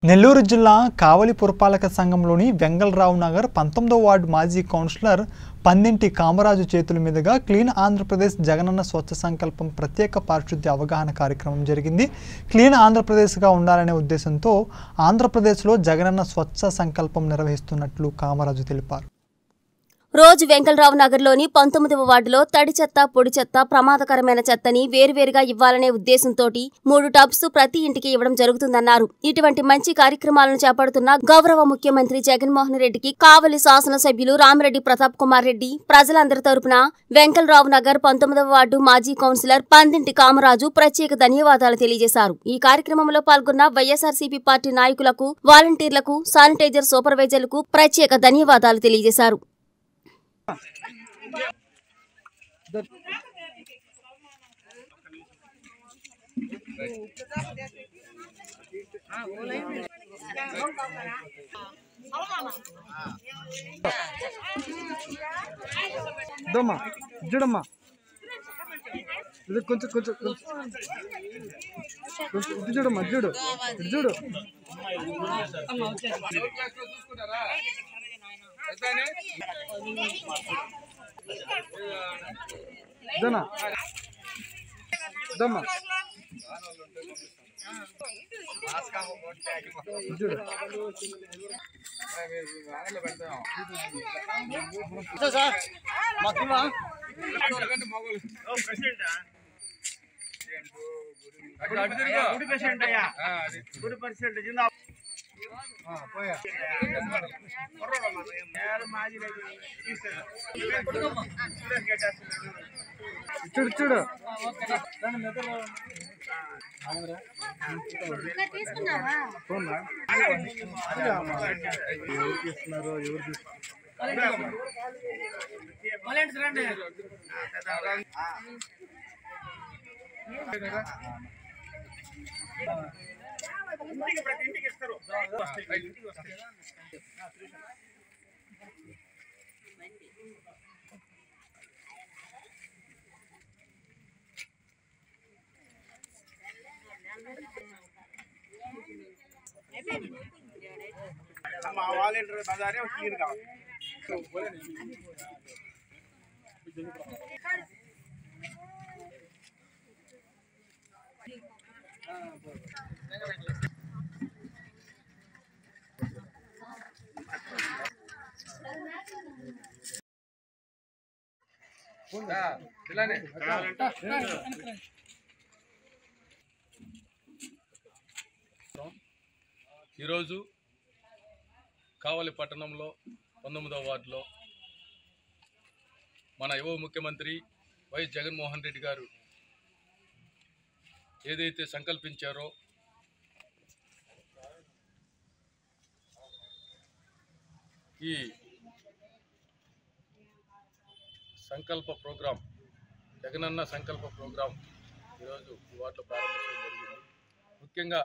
నెల్లూరు జిల్లా కావలి పురపాలక సంఘంలోని వెంగళరావు నగర్ పంతొమ్మిదో వార్డు మాజీ కౌన్సిలర్ పందింటి కామరాజు చేతుల మీదుగా క్లీన్ ఆంధ్రప్రదేశ్ జగనన్న స్వచ్ఛ సంకల్పం ప్రత్యేక పారిశుద్ధ్య అవగాహన కార్యక్రమం జరిగింది క్లీన్ ఆంధ్రప్రదేశ్గా ఉండాలనే ఉద్దేశంతో ఆంధ్రప్రదేశ్లో జగనన్న స్వచ్ఛ సంకల్పం నిర్వహిస్తున్నట్లు కామరాజు తెలిపారు రోజు వెంకలరావు నగర్లోని పంతొమ్మిదవ వార్డులో తడి చెత్త పొడి చెత్త ప్రమాదకరమైన చెత్తని వేరువేరుగా ఇవ్వాలనే ఉద్దేశంతో మూడు టబ్స్ ప్రతి ఇంటికి ఇవ్వడం జరుగుతుందన్నారు ఇటువంటి మంచి కార్యక్రమాలను చేపడుతున్న గౌరవ ముఖ్యమంత్రి జగన్మోహన్ రెడ్డికి కావలి శాసనసభ్యులు రామిరెడ్డి ప్రతాప్ కుమార్ రెడ్డి ప్రజలందరి తరపున వెంకలరావు నగర్ పంతొమ్మిదవ వార్డు మాజీ కౌన్సిలర్ పందింటి కామరాజు ప్రత్యేక ధన్యవాదాలు తెలియజేశారు ఈ కార్యక్రమంలో పాల్గొన్న వైఎస్ఆర్సీపీ పార్టీ నాయకులకు వాలంటీర్లకు శానిటైజర్ సూపర్వైజర్లకు ప్రత్యేక ధన్యవాదాలు తెలియజేశారు ఇదమ్మా చూడమ్మా ఇది కొంచెం కొంచెం కొంచెం కొంచెం ఇటు చూడమ్మా ఇటు చూడు ఇటు చూడు ఇదన్నా ఇదమ్మా ఇటు చూడు ఆ, పోయా చూడు చూడు ఫోనా? ఎవరు తీస్తున్నారు ఎవరు తీస్తున్నారు మా వాలంటీర్ బజారే క్లీన్ కావాలి ఈరోజు కావలి పట్టణంలో పంతొమ్మిదవ వార్డులో మన యువ ముఖ్యమంత్రి వైఎస్ జగన్మోహన్ రెడ్డి గారు ఏదైతే సంకల్పించారో ఈ సంకల్ప ప్రోగ్రాం జగనన్న సంకల్ప ప్రోగ్రాం ఈరోజు ఈ వార్డులో ప్రారంభించడం జరిగింది ముఖ్యంగా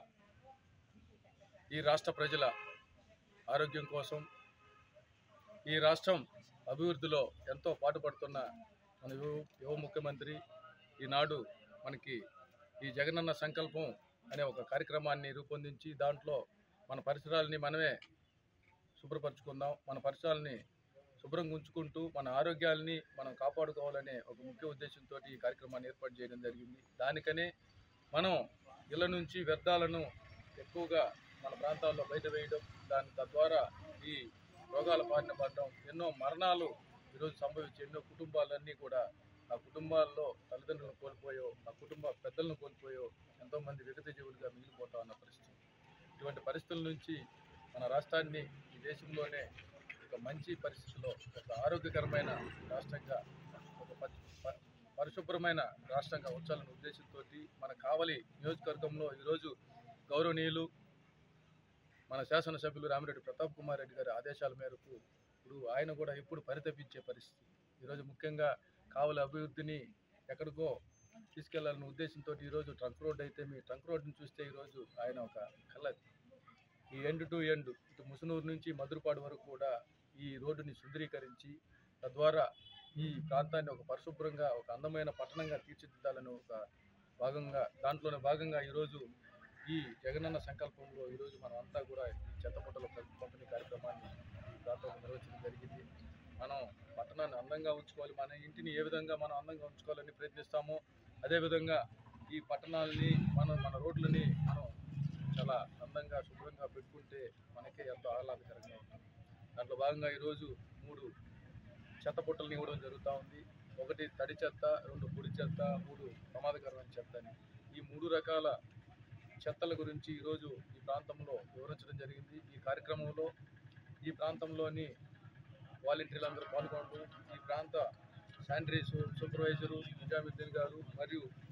ఈ రాష్ట్ర ప్రజల ఆరోగ్యం కోసం ఈ రాష్ట్రం అభివృద్ధిలో ఎంతో పాటుపడుతున్న మన యువ యువ ముఖ్యమంత్రి ఈనాడు మనకి ఈ జగనన్న సంకల్పం అనే ఒక కార్యక్రమాన్ని రూపొందించి దాంట్లో మన పరిసరాలని మనమే శుభ్రపరచుకుందాం మన పరిసరాలని శుభ్రంగా ఉంచుకుంటూ మన ఆరోగ్యాలని మనం కాపాడుకోవాలనే ఒక ముఖ్య ఉద్దేశంతో ఈ కార్యక్రమాన్ని ఏర్పాటు చేయడం జరిగింది దానికనే మనం ఇళ్ళ నుంచి వ్యర్థాలను ఎక్కువగా మన ప్రాంతాల్లో బయట వేయడం దాని తద్వారా ఈ రోగాల బారిన పడడం ఎన్నో మరణాలు ఈరోజు సంభవించి ఎన్నో కుటుంబాలన్నీ కూడా ఆ కుటుంబాల్లో తల్లిదండ్రులను కోల్పోయో ఆ కుటుంబ పెద్దలను కోల్పోయో ఎంతోమంది విగత జీవులుగా మిగిలిపోతా ఉన్న పరిస్థితి ఇటువంటి పరిస్థితుల నుంచి మన రాష్ట్రాన్ని ఈ దేశంలోనే ఒక మంచి పరిస్థితిలో ఒక ఆరోగ్యకరమైన రాష్ట్రంగా ఒక ప- ప- పరిశుభ్రమైన రాష్ట్రంగా ఉంచాలనే ఉద్దేశంతో మన కావలి నియోజకవర్గంలో ఈరోజు గౌరవనీయులు మన శాసనసభ్యులు రామిరెడ్డి ప్రతాప్ కుమార్ రెడ్డి గారి ఆదేశాల మేరకు ఇప్పుడు ఆయన కూడా ఎప్పుడు పరితపించే పరిస్థితి ఈరోజు ముఖ్యంగా కావలి అభివృద్ధిని ఎక్కడికో తీసుకెళ్లాలనే ఉద్దేశంతో ఈరోజు ట్రంక్ రోడ్ అయితే మీ ట్రంక్ రోడ్ని చూస్తే ఈరోజు ఆయన ఒక కళ్ళ ఈ ఎండ్ టు ఎండ్ ఇటు ముసునూరు నుంచి మధురపాడు వరకు కూడా ఈ రోడ్డుని సుందరీకరించి తద్వారా ఈ ప్రాంతాన్ని ఒక పరిశుభ్రంగా ఒక అందమైన పట్టణంగా తీర్చిదిద్దాలని ఒక భాగంగా దాంట్లోనే భాగంగా ఈరోజు ఈ జగనన్న సంకల్పంలో ఈరోజు మనం అంతా కూడా ఈ చెత్త పుట్టల పం- పంపిణీ కార్యక్రమాన్ని ఈ ప్రాంతంలో నిర్వహించడం జరిగింది మనం పట్టణాన్ని అందంగా ఉంచుకోవాలి మన ఇంటిని ఏ విధంగా మనం అందంగా ఉంచుకోవాలని ప్రయత్నిస్తామో అదేవిధంగా ఈ పట్టణాలని మనం మన రోడ్లని మనం చాలా అందంగా శుభ్రంగా పెట్టుకుంటే మనకే ఎంతో ఆహ్లాదకరంగా ఉంటుంది దాంట్లో భాగంగా ఈరోజు మూడు చెత్త పుట్టలను ఇవ్వడం జరుగుతూ ఉంది ఒకటి తడి చెత్త రెండు పొడి చెత్త మూడు ప్రమాదకరమైన చెత్త అని ఈ మూడు రకాల చెత్తల గురించి ఈరోజు ఈ ప్రాంతంలో వివరించడం జరిగింది ఈ కార్యక్రమంలో ఈ ప్రాంతంలోని వాలంటీర్లు అందరూ పాల్గొంటూ ఈ ప్రాంత శానిటరీ సూపర్వైజరు నిజాముద్దీన్ గారు మరియు